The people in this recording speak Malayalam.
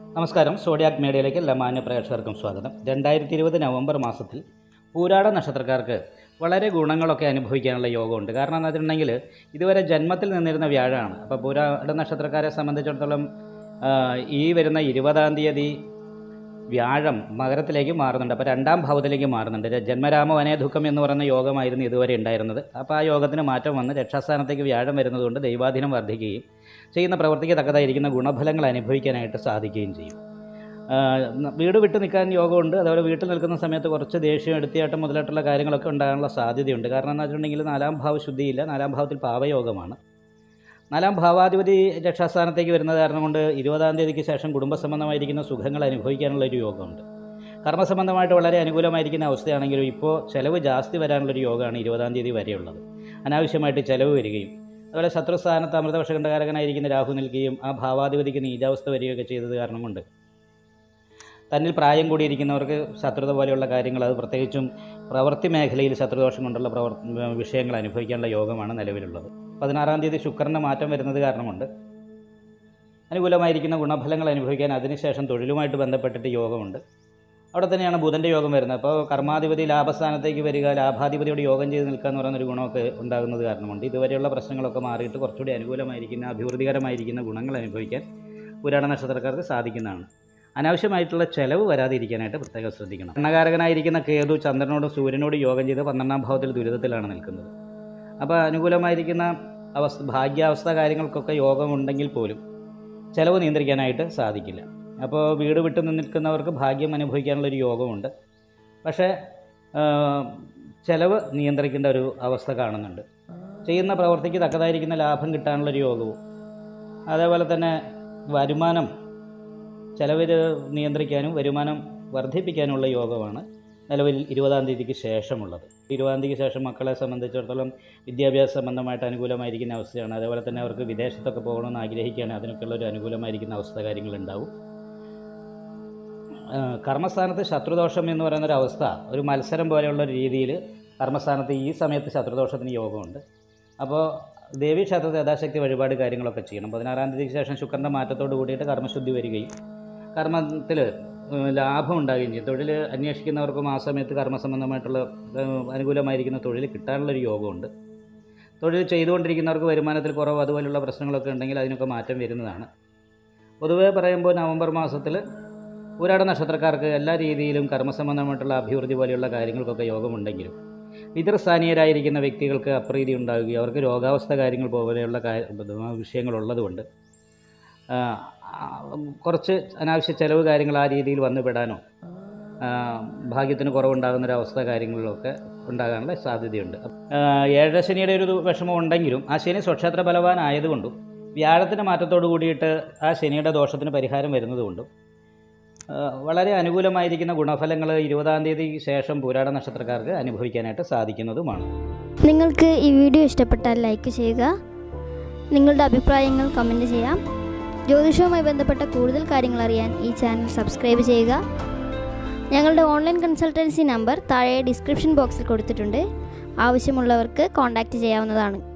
നമസ്കാരം സോഡിയാക് മീഡിയയിലേക്ക് എല്ലാ മാന്യ പ്രേക്ഷകർക്കും സ്വാഗതം രണ്ടായിരത്തി ഇരുപത് നവംബർ മാസത്തിൽ പൂരാട നക്ഷത്രക്കാർക്ക് വളരെ ഗുണങ്ങളൊക്കെ അനുഭവിക്കാനുള്ള യോഗമുണ്ട് കാരണം എന്ന് വെച്ചിട്ടുണ്ടെങ്കിൽ ഇതുവരെ ജന്മത്തിൽ നിന്നിരുന്ന വ്യാഴമാണ് അപ്പോൾ പൂരാട നക്ഷത്രക്കാരെ സംബന്ധിച്ചിടത്തോളം ആ, ഈ വരുന്ന ഇരുപതാം തീയതി വ്യാഴം മകരത്തിലേക്ക് മാറുന്നുണ്ട് അപ്പോൾ രണ്ടാം ഭാവത്തിലേക്ക് മാറുന്നുണ്ട് ര- ജന്മരാമ വനേ ദുഃഖം എന്ന് പറയുന്ന യോഗമായിരുന്നു ഇതുവരെ ഉണ്ടായിരുന്നത് അപ്പോൾ ആ യോഗത്തിന് മാറ്റം വന്ന് രക്ഷാസ്ഥാനത്തേക്ക് വ്യാഴം വരുന്നതുകൊണ്ട് ദൈവാധീനം വർദ്ധിക്കുകയും ചെയ്യുന്ന പ്രവൃത്തിക്ക് തക്കതായിരിക്കുന്ന ഗുണഫലങ്ങൾ അനുഭവിക്കാനായിട്ട് സാധിക്കുകയും ചെയ്യും ആ, ന- വീട് വിട്ട് നിൽക്കാൻ യോഗമുണ്ട് അതുപോലെ വീട്ടിൽ നിൽക്കുന്ന സമയത്ത് കുറച്ച് ദേഷ്യം എടുത്തിയാട്ടം മുതലായിട്ടുള്ള കാര്യങ്ങളൊക്കെ ഉണ്ടാകാനുള്ള സാധ്യതയുണ്ട് കാരണം എന്ന് വെച്ചിട്ടുണ്ടെങ്കിൽ നാലാം ഭാവ ശുദ്ധിയില്ല നാലാം ഭാവത്തിൽ പാവയോഗമാണ് നാലാം ഭാവാധിപതി രക്ഷാസ്ഥാനത്തേക്ക് വരുന്നത് കാരണം കൊണ്ട് ഇരുപതാം തീയതിക്ക് ശേഷം കുടുംബസംബന്ധമായിരിക്കുന്ന സുഖങ്ങൾ അനുഭവിക്കാനുള്ള ഒരു യോഗമുണ്ട് കർമ്മസംബന്ധമായിട്ട് വളരെ അനുകൂലമായിരിക്കുന്ന അവസ്ഥയാണെങ്കിലും ഇപ്പോൾ ചിലവ് ജാസ്തി വരാനുള്ളൊരു യോഗമാണ് ഇരുപതാം തീയതി വരെയുള്ളത് അനാവശ്യമായിട്ട് ചിലവ് വരികയും അതുപോലെ ശത്രുസ്ഥാനത്ത് അമൃതവർഷകണ്ഠകാരകനായിരിക്കുന്ന രാഹു നിൽക്കുകയും ആ ഭാവാധിപതിക്ക് നീചാവസ്ഥ വരികയൊക്കെ ചെയ്തത് കാരണം കൊണ്ട് തന്നിൽ പ്രായം കൂടിയിരിക്കുന്നവർക്ക് ശത്രുത പോലെയുള്ള കാര്യങ്ങൾ അത് പ്രത്യേകിച്ചും പ്രവൃത്തി മേഖലയിൽ ശത്രുദോഷം കൊണ്ടുള്ള പ്രവർ വിഷയങ്ങൾ അനുഭവിക്കാനുള്ള യോഗമാണ് നിലവിലുള്ളത് പതിനാറാം തീയതി ശുക്രന് മാറ്റം വരുന്നത് കാരണം കൊണ്ട് അനുകൂലമായിരിക്കുന്ന ഗുണഫലങ്ങൾ അനുഭവിക്കാൻ അതിനുശേഷം തൊഴിലുമായിട്ട് ബന്ധപ്പെട്ടിട്ട് യോഗമുണ്ട് അവിടെ തന്നെയാണ് ബുധൻ്റെ യോഗം വരുന്നത് അപ്പോൾ കർമാധിപതി ലാഭസ്ഥാനത്തേക്ക് വരിക ലാഭാധിപതിയോട് യോഗം ചെയ്ത് നിൽക്കുക എന്ന് പറയുന്ന ഒരു ഗുണമൊക്കെ ഉണ്ടാകുന്നത് കാരണമുണ്ട് ഇതുവരെയുള്ള പ്രശ്നങ്ങളൊക്കെ മാറിയിട്ട് കുറച്ചുകൂടി അനുകൂലമായിരിക്കുന്ന അഭിവൃദ്ധികരമായിരിക്കുന്ന ഗുണങ്ങൾ അനുഭവിക്കാൻ പുരാണ നക്ഷത്രക്കാർക്ക് സാധിക്കുന്നതാണ് അനാവശ്യമായിട്ടുള്ള ചെലവ് വരാതിരിക്കാനായിട്ട് പ്രത്യേകം ശ്രദ്ധിക്കണം എണ്ണകാരകനായിരിക്കുന്ന കേതു ചന്ദ്രനോടും സൂര്യനോടും യോഗം ചെയ്ത് പന്ത്രണ്ടാം ഭാവത്തിൽ ദുരിതത്തിലാണ് നിൽക്കുന്നത് അപ്പോൾ അനുകൂലമായിരിക്കുന്ന അവസ്ഥ ഭാഗ്യാവസ്ഥ കാര്യങ്ങൾക്കൊക്കെ യോഗമുണ്ടെങ്കിൽ പോലും ചിലവ് നിയന്ത്രിക്കാനായിട്ട് സാധിക്കില്ല അപ്പോൾ വീട് വിട്ട് നിൽക്കുന്നവർക്ക് ഭാഗ്യം അനുഭവിക്കാനുള്ള ഒരു യോഗമുണ്ട് പക്ഷേ ആ, ചിലവ് നിയന്ത്രിക്കേണ്ട ഒരു അവസ്ഥ കാണുന്നുണ്ട് ചെയ്യുന്ന പ്രവൃത്തിക്ക് തക്കതായിരിക്കുന്ന ലാഭം കിട്ടാനുള്ളൊരു യോഗവും അതേപോലെ തന്നെ വരുമാനം ചിലവിൽ നിയന്ത്രിക്കാനും വരുമാനം വർദ്ധിപ്പിക്കാനുള്ള യോഗമാണ് നിലവിൽ ഇരുപതാം തീയതിക്ക് ശേഷമുള്ളത് ഇരുപതാം തീയതിക്ക് ശേഷം മക്കളെ സംബന്ധിച്ചിടത്തോളം വിദ്യാഭ്യാസ സംബന്ധമായിട്ട് അനുകൂലമായിരിക്കുന്ന അവസ്ഥയാണ് അതേപോലെ തന്നെ അവർക്ക് വിദേശത്തൊക്കെ പോകണമെന്ന് ആഗ്രഹിക്കുകയാണ് അതിനൊക്കെയുള്ള ഒരു അനുകൂലമായിരിക്കുന്ന അവസ്ഥ കാര്യങ്ങളുണ്ടാവും ആ, കർമ്മസ്ഥാനത്ത് ശത്രുദോഷം എന്ന് പറയുന്ന ഒരു അവസ്ഥ ഒരു മത്സരം പോലെയുള്ള ഒരു രീതിയിൽ കർമ്മസ്ഥാനത്ത് ഈ സമയത്ത് ശത്രുദോഷത്തിന് യോഗമുണ്ട് അപ്പോൾ ദേവീക്ഷേത്രത്തിൽ യഥാശക്തി വഴിപാട് കാര്യങ്ങളൊക്കെ ചെയ്യണം പതിനാറാം തീയതിക്ക് ശേഷം ശുക്രൻ്റെ മാറ്റത്തോട് കൂടിയിട്ട് കർമ്മശുദ്ധി വരികയും കർമ്മത്തിൽ ലാഭം ഉണ്ടാകുകയും ചെയ്യും തൊഴിൽ അന്വേഷിക്കുന്നവർക്കും ആ സമയത്ത് കർമ്മസംബന്ധമായിട്ടുള്ള ഏഹ്, അനുകൂലമായിരിക്കുന്ന തൊഴിൽ കിട്ടാനുള്ളൊരു യോഗമുണ്ട് തൊഴിൽ ചെയ്തുകൊണ്ടിരിക്കുന്നവർക്ക് വരുമാനത്തിൽ കുറവ് അതുപോലുള്ള പ്രശ്നങ്ങളൊക്കെ ഉണ്ടെങ്കിൽ അതിനൊക്കെ മാറ്റം വരുന്നതാണ് പൊതുവേ പറയുമ്പോൾ നവംബർ മാസത്തിൽ ഊരാട നക്ഷത്രക്കാർക്ക് എല്ലാ രീതിയിലും കർമ്മസംബന്ധമായിട്ടുള്ള അഭിവൃദ്ധി പോലെയുള്ള കാര്യങ്ങൾക്കൊക്കെ യോഗമുണ്ടെങ്കിലും പിതൃസ്ഥാനീയരായിരിക്കുന്ന വ്യക്തികൾക്ക് അപ്രീതി ഉണ്ടാവുകയും അവർക്ക് രോഗാവസ്ഥ കാര്യങ്ങൾ പോലെയുള്ള കാ- വിഷയങ്ങളുള്ളതുകൊണ്ട് ആ, ആ, കുറച്ച് അനാവശ്യ ചെലവ് കാര്യങ്ങൾ ആ രീതിയിൽ വന്നു പെടാനോ ആ, ഭാഗ്യത്തിന് കുറവുണ്ടാകുന്ന ഒരു അവസ്ഥ കാര്യങ്ങളിലൊക്കെ ഉണ്ടാകാനുള്ള സാധ്യതയുണ്ട് ആ, ഏഴര ശനിയുടെ ഒരു വിഷമം ഉണ്ടെങ്കിലും ആ ശനി സ്വക്ഷേത്ര ബലവാനായതുകൊണ്ടും വ്യാഴത്തിൻ്റെ മാറ്റത്തോട് കൂടിയിട്ട് ആ ശനിയുടെ ദോഷത്തിന് പരിഹാരം വരുന്നതുകൊണ്ടും ആ, വളരെ അനുകൂലമായിരിക്കുന്ന ഗുണഫലങ്ങൾ ഇരുപതാം തീയതി ശേഷം പൂരാട നക്ഷത്രക്കാർക്ക് അനുഭവിക്കാനായിട്ട് സാധിക്കുന്നതുമാണ് നിങ്ങൾക്ക് ഈ വീഡിയോ ഇഷ്ടപ്പെട്ടാൽ ലൈക്ക് ചെയ്യുക നിങ്ങളുടെ അഭിപ്രായങ്ങൾ കമൻറ്റ് ചെയ്യാം ജ്യോതിഷവുമായി ബന്ധപ്പെട്ട കൂടുതൽ കാര്യങ്ങൾ അറിയാൻ ഈ ചാനൽ സബ്സ്ക്രൈബ് ചെയ്യുക ഞങ്ങളുടെ ഓൺലൈൻ കൺസൾട്ടൻസി നമ്പർ താഴെ ഡിസ്ക്രിപ്ഷൻ ബോക്സിൽ കൊടുത്തിട്ടുണ്ട് ആവശ്യമുള്ളവർക്ക് കോൺടാക്റ്റ് ചെയ്യാവുന്നതാണ്